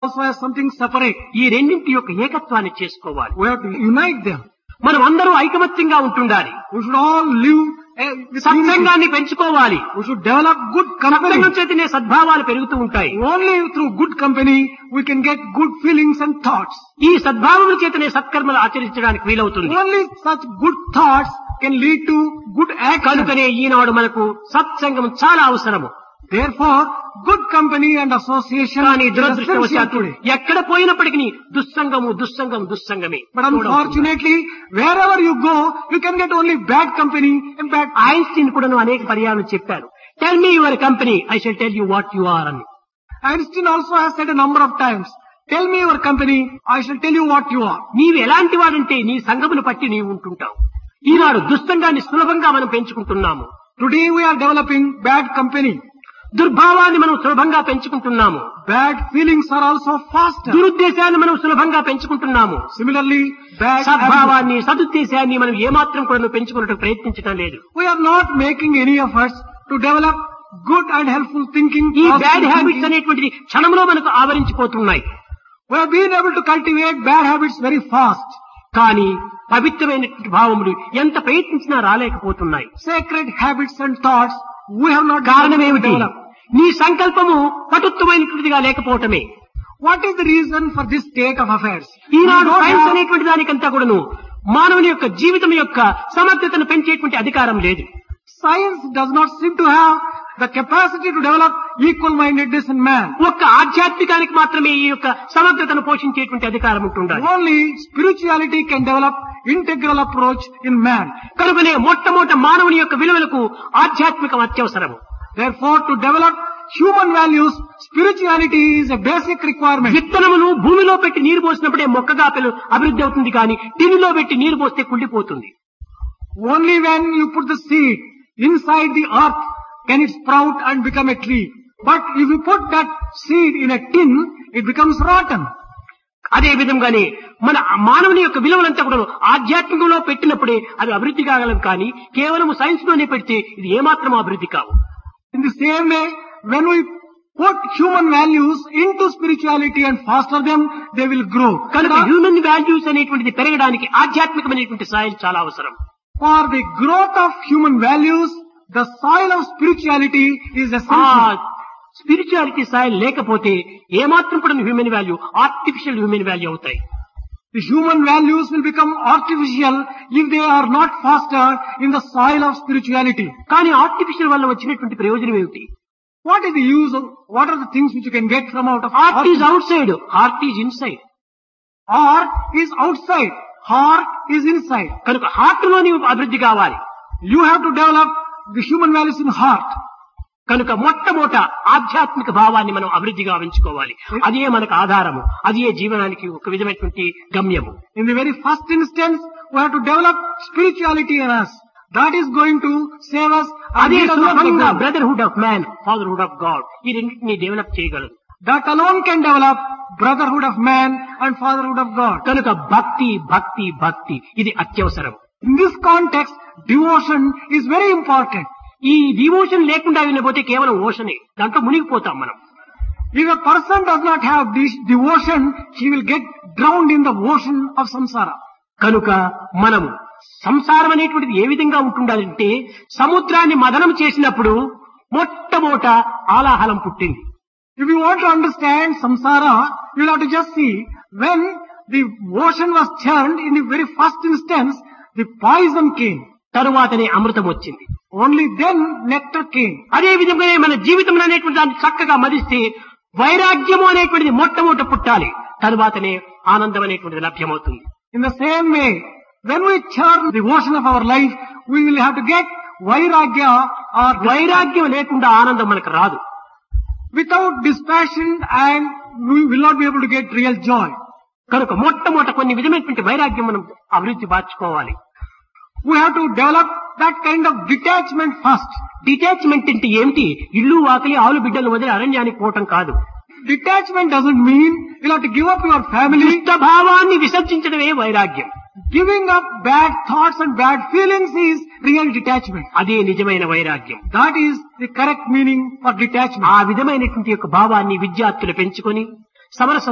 also has something separate. ఈ రెండింటి యొక్క ఏకత్వాన్ని చేసుకోవాలి We have to unite them. మనం అందరూ ఐకమత్యంగా ఉంటుండాలి We should all live uh, with unity. సత్సంగాన్ని పెంచుకోవాలి We should develop good company. సత్సంగం చేతనే సద్భావాలు పెరుగుతూ ఉంటాయి Only through good company we can get good feelings and thoughts. ఈ సద్భావముల చేతనే సత్కర్మలు ఆచరించడానికి వీలవుతుంది Only such good thoughts can lead to good action. కనుకనే ఈనాడు మనకు సత్సంగం చాలా అవసరము Therefore, good company and association కానీ is essential దురదృష్టవశాత్తు today. ఎక్కడ పోయినప్పటికీ దుస్సంగము దుస్సంగం దుస్సంగమే But unfortunately, wherever you go, you can get only bad company and bad Einstein కూడాను అనేక పర్యాలు చెప్పారు tell me your company I shall tell you what you are అని Einstein also has said a number of times, tell me your company, I shall tell you what you are. నీవు ఎలాంటి వాడంటే నీ సంఘమును పట్టి నీవు ఉంటుంటావు ఈనాడు దుస్సంగాన్ని సులభంగా మనం పెంచుకుంటున్నాము Today we are developing bad company. దుర్భావాన్ని మనం సులభంగా పెంచుకుంటున్నాము Bad feelings are also faster. దురుద్దేశాన్ని మనం సులభంగా పెంచుకుంటున్నాము Similarly, bad habits. సద్భావాన్ని సదుద్దేశాన్ని మనం ఏమాత్రం కూడా పెంచుకున్నట్టు ప్రయత్నించడం లేదు We are not making any efforts to develop good and helpful thinking. ఈ positive బ్యాడ్ హ్యాబిట్స్ thinking. అనేటువంటిది క్షణంలో మనకు ఆవరించిపోతున్నాయి We have been able to cultivate bad habits very fast. కానీ పవిత్రమైనటువంటి భావములు ఎంత ప్రయత్నించినా రాలేకపోతున్నాయి Sacred habits and thoughts we have not కారణం been able to ఏమిటి develop. నీ సంకల్పము పటుత్వమైనటువంటిదిగా లేకపోవటమే What is the reason for this state of affairs? We ఈనాడు don't సైన్స్ have- అనేటువంటి దానికంతా కూడాను మానవుని యొక్క జీవితం యొక్క సమగ్రతను పెంచేటువంటి అధికారం లేదు Science does not seem to have the capacity to develop equal-mindedness in man. ఒక్క ఆధ్యాత్మికానికి మాత్రమే ఈ యొక్క సమగ్రతను పోషించేటువంటి అధికారం ఉంటుండాలి Only spirituality can develop integral approach in man. కనుకనే మొట్టమొదట మానవుని యొక్క విలువలకు ఆధ్యాత్మికం అత్యవసరము Therefore, to develop human values, spirituality is a basic requirement. విత్తనమును భూమిలో పెట్టి నీరు పోసినప్పుడే మొక్కగా పిలు అభివృద్ధి అవుతుంది కానీ టిన్నులో పెట్టి నీరు పోస్తే కుళ్ళిపోతుంది Only when you put the seed inside the earth can it sprout and become a tree. But if you put that seed in a tin, it becomes rotten. అదే విధంగానే మన మానవుని యొక్క విలువలంతా కూడా ఆధ్యాత్మికంలో పెట్టినప్పుడే అది అభివృద్ధి కాగలదు కానీ కేవలం సైన్స్ లోనే పెడితే ఇది ఏమాత్రం అభివృద్ధి కావు In the same way, when we put human values into spirituality and foster them, they will grow. కనుక హ్యూమన్ వాల్యూస్ అనేటువంటిది పెరగడానికి ఆధ్యాత్మికమైనటువంటి సాయం చాలా అవసరం For the growth of human values, the soil of spirituality is uh essential. Spirituality సాయం లేకపోతే ఏమాత్రం కూడా human value artificial human value అవుతాయి The human values will become artificial if they are not fostered in the soil of spirituality. కానీ artificial వల్ల వచ్చినటువంటి ప్రయోజనం ఏమిటి What is the use of, what are the things which you can get from out of heart is art? Outside heart is inside Art is outside, heart is inside. కనుక heart లో నీవు అభివృద్ధి కావాలి You have to develop the human values in heart. కనుక మొట్టమొదట ఆధ్యాత్మిక భావాన్ని మనం అభివృద్ధి గావించుకోవాలి అదే మనకు ఆధారము అదే జీవనానికి ఒక విధమైనటువంటి గమ్యము In the very first instance, we have to develop spirituality in us. That is going to save us and అదే lead us to సులభంగా freedom. Brotherhood of man fatherhood of God ఈ రెండింటినీ డెవలప్ చేయగలదు That alone can develop brotherhood of man and fatherhood of God. కనుక భక్తి భక్తి భక్తి ఇది అత్యవసరం In this context, devotion is very important. ఈ డివోషన్ లేకుండా వినపోతే కేవలం ఓషనే దాంట్లో మునిగిపోతాం మనం If a person does not have this devotion, he will get drowned in the ocean of samsara. కనుక మనము సంసారం అనేటువంటిది ఏ విధంగా ఉంటుండాలంటే సముద్రాన్ని మదనం చేసినప్పుడు మొట్టమొదట ఆలాహలం పుట్టింది If you want to understand samsara, you will have to just see when the ocean was churned in the very first instance, the poison came. తరువాతనే అమృతం వచ్చింది Only then nectar came. అదే విధంగానే మన జీవితం అనేటువంటి దాన్ని చక్కగా మదిస్తే వైరాగ్యము అనేటువంటిది మొట్టమొదట పుట్టాలి తరువాతనే ఆనందం అనేటువంటిది లభ్యమవుతుంది In the same way, when we churn the ocean of our life, we will have to get vairagya or వైరాగ్యం లేకుండా ఆనందం మనకు రాదు without dispassion and we will not be able to get real joy. కనుక మొట్టమొదట కొన్ని విధమైనటువంటి వైరాగ్యం మనం అభివృద్ధి పార్చుకోవాలి We have to develop that kind of detachment first. Detachment అంటే ఏమిటి ఇల్లు వాకిలి ఆవులు బిడ్డలు వదిలి అరణ్యానికి పోవటం కాదు Detachment doesn't mean you'll have to give up your family. దుష్ట భావాన్ని విసర్జించడమే వైరాగ్యం Giving up bad thoughts and bad feelings is real detachment. అదే నిజమైన వైరాగ్యం That is the correct meaning for detachment. ఆ విధమైనటువంటి యొక్క భావాన్ని విద్యార్థులు పెంచుకొని సమరస